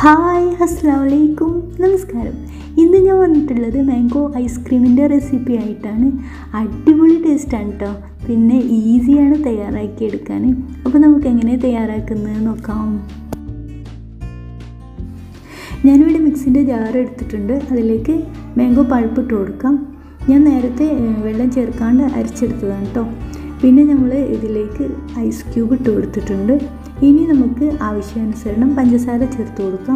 hi അസ്സാം വലൈക്കും നമസ്കാരം ഇന്ന് ഞാൻ വന്നിട്ടുള്ളത് മാംഗോ ഐസ്ക്രീമിൻ്റെ റെസിപ്പി ആയിട്ടാണ് അടിപൊളി ടേസ്റ്റാണ് കേട്ടോ പിന്നെ ഈസിയാണ് തയ്യാറാക്കിയെടുക്കാൻ അപ്പോൾ നമുക്ക് എങ്ങനെ തയ്യാറാക്കുന്നത് നോക്കാം ഞാനിവിടെ മിക്സിൻ്റെ ജാർ എടുത്തിട്ടുണ്ട് അതിലേക്ക് മാംഗോ പൾപ്പ് ഇട്ട് കൊടുക്കാം ഞാൻ നേരത്തെ ഏഹ്, വെള്ളം ചേർക്കാണ്ട് അരിച്ചെടുത്തതാണ് കേട്ടോ പിന്നെ നമ്മൾ ഇതിലേക്ക് ഐസ് ക്യൂബ് ഇട്ട് കൊടുത്തിട്ടുണ്ട് ഇനി നമുക്ക് ആവശ്യാനുസരണം പഞ്ചസാര ചേർത്ത് കൊടുക്കാം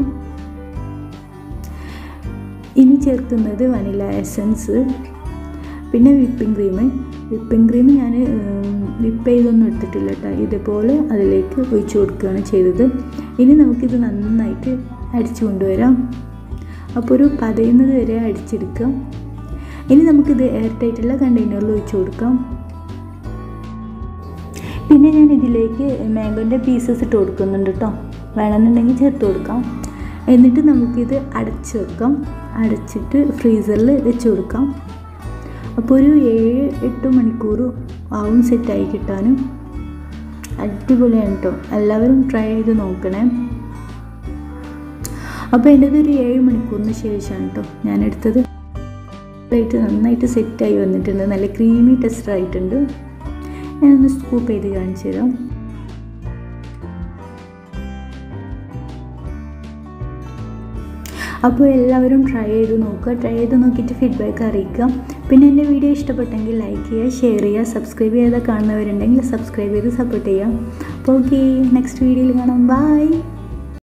ഇനി ചേർക്കുന്നത് വനില എസൻസ് പിന്നെ വിപ്പിംഗ് ക്രീം വിപ്പിംഗ് ക്രീം ഞാൻ വിപ്പ് ചെയ്തൊന്നും എടുത്തിട്ടില്ല കേട്ടോ ഇതുപോലെ അതിലേക്ക് ഒഴിച്ചു കൊടുക്കുകയാണ് ചെയ്തത് ഇനി നമുക്കിത് നന്നായിട്ട് അടിച്ചു കൊണ്ടുവരാം അപ്പോൾ ഒരു പതയുന്നത് വരെ അടിച്ചെടുക്കാം ഇനി നമുക്കിത് എയർ ടൈറ്റുള്ള കണ്ടെയ്നറിൽ ഒഴിച്ചു കൊടുക്കാം പിന്നെ ഞാൻ ഇതിലേക്ക് മാംഗോൻ്റെ പീസസ് ഇട്ട് കൊടുക്കുന്നുണ്ട് കേട്ടോ വേണമെന്നുണ്ടെങ്കിൽ ചേർത്ത് കൊടുക്കാം എന്നിട്ട് നമുക്കിത് അടച്ച് വെക്കാം അടച്ചിട്ട് ഫ്രീസറിൽ വെച്ച് കൊടുക്കാം അപ്പോൾ ഒരു ഏഴ് എട്ട് മണിക്കൂർ ആവും സെറ്റായി കിട്ടാനും അടിപൊളിയാണ് കേട്ടോ എല്ലാവരും ട്രൈ ചെയ്ത് നോക്കണേ അപ്പോൾ എൻ്റെത് ഒരു ഏഴ് മണിക്കൂറിന് ശേഷമാണ് കേട്ടോ ഞാൻ എടുത്തത് ആയിട്ട് നന്നായിട്ട് സെറ്റായി വന്നിട്ടുണ്ട് നല്ല ക്രീമി ടെസ്റ്റർ ആയിട്ടുണ്ട് ഞാനൊന്ന് സ്കൂപ്പ് ചെയ്ത് കാണിച്ചു തരാം അപ്പോൾ എല്ലാവരും ട്രൈ ചെയ്ത് നോക്കുക ട്രൈ ചെയ്ത് നോക്കിയിട്ട് ഫീഡ്ബാക്ക് അറിയിക്കുക പിന്നെ എൻ്റെ വീഡിയോ ഇഷ്ടപ്പെട്ടെങ്കിൽ ലൈക്ക് ചെയ്യുക ഷെയർ ചെയ്യുക സബ്സ്ക്രൈബ് ചെയ്താൽ കാണുന്നവരുണ്ടെങ്കിൽ സബ്സ്ക്രൈബ് ചെയ്ത് സപ്പോർട്ട് ചെയ്യാം അപ്പോൾ ഓക്കെ നെക്സ്റ്റ് വീഡിയോയിൽ കാണാം ബൈ